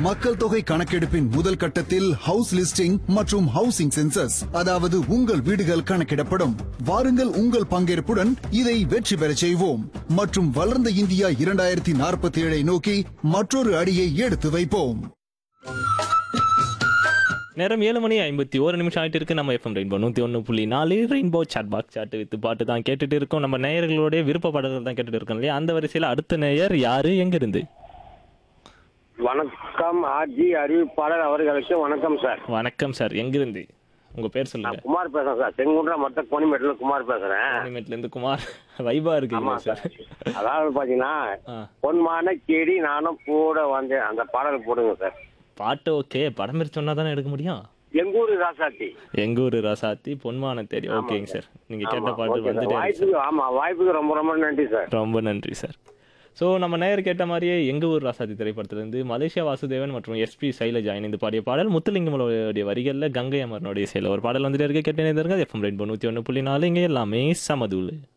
மக்கள் தொகை கணக்கெடுப்பின் முதல் கட்டத்தில் ஹவுஸ் லிஸ்டிங் மற்றும் ஹவுசிங் சென்சஸ் அதாவது உங்கள் வீடுகள் கணக்கிடப்படும் வாருங்கள் உங்கள் பங்கேற்புடன் இதை வெற்றி பெறச் செய்வோம் மற்றும் வளர்ந்த இந்தியா இரண்டாயிரத்தி நாற்பத்தி ஏழை நோக்கி மற்றொரு அடியை எடுத்து வைப்போம் நேரம் ஏழு மணி ஐம்பத்தி ஒரு நிமிஷம் ஆயிட்டு இருக்கு நம்ம எஃப்எம் ரெயின்போ நூற்றி ஒன்று புள்ளி நாலு rainbow chat box chat with பாட்டு தான் கேட்டுட்டு இருக்கோம் நம்ம நேயர்களோட விருப்ப பாடல்கள் தான் கேட்டுட்டு இருக்கோம் இல்லையா அந்த வரிசையில் அடுத்த நேயர் யாரு எங்க இருந்து வணக்கம் ஆர்ஜி அறிவிப்பாளர் அவர்களுக்கு வணக்கம் சார் வணக்கம் சார் எங்கிருந்து உங்க பேர் சொல்லுங்க நான் குமார் பேசுறேன் சார் செங்குன்றா மத்த கோணிமேட்டில் குமார் பேசுறேன் அனிமேட்ல இருந்து குமார் வைபா இருக்கீங்க ஆமா சார் சார் அதாவது பாத்தீங்கன்னா ஆ. பொன்மான கேடி நானும் கூட வந்தேன் அந்த பாடல் போடுங்க சார் பாட்டு ஓகே படம் பேர் சொன்னா தானே எடுக்க முடியும் எங்கூரு ராசாத்தி எங்க ஊரு ரசாத்தி பொன்மான தேடி ஓகேங்க சார் நீங்க கேட்ட ஆமா, பாட்டு ஓகே சார். வந்துட்டே இருக்கு சார். வாய்ப்புக்கு ஆமா வாய்ப்புக்கு ரொம்ப ரொம்ப நன்றி சார் ரொம்ப நன்றி சார் ஸோ நம்ம நேயர் கேட்ட மாதிரியே எங்க ஊர் ராசாதி திரைப்படத்திலிருந்து மலேசியா வாசுதேவன் மற்றும் எஸ்பி சைலஜா இணைந்து பாடிய பாடல் முத்துலிங்கமலோடைய வரிகளில் கங்கை அமரனுடைய செயல ஒரு பாடல் வந்துட்டே இருக்க கேட்டே இருங்க எஃப்எம் ரெயின்போ நூற்றி ஒன்று புள்ளி நாலு இங்கே எல்லாமே சமதூள்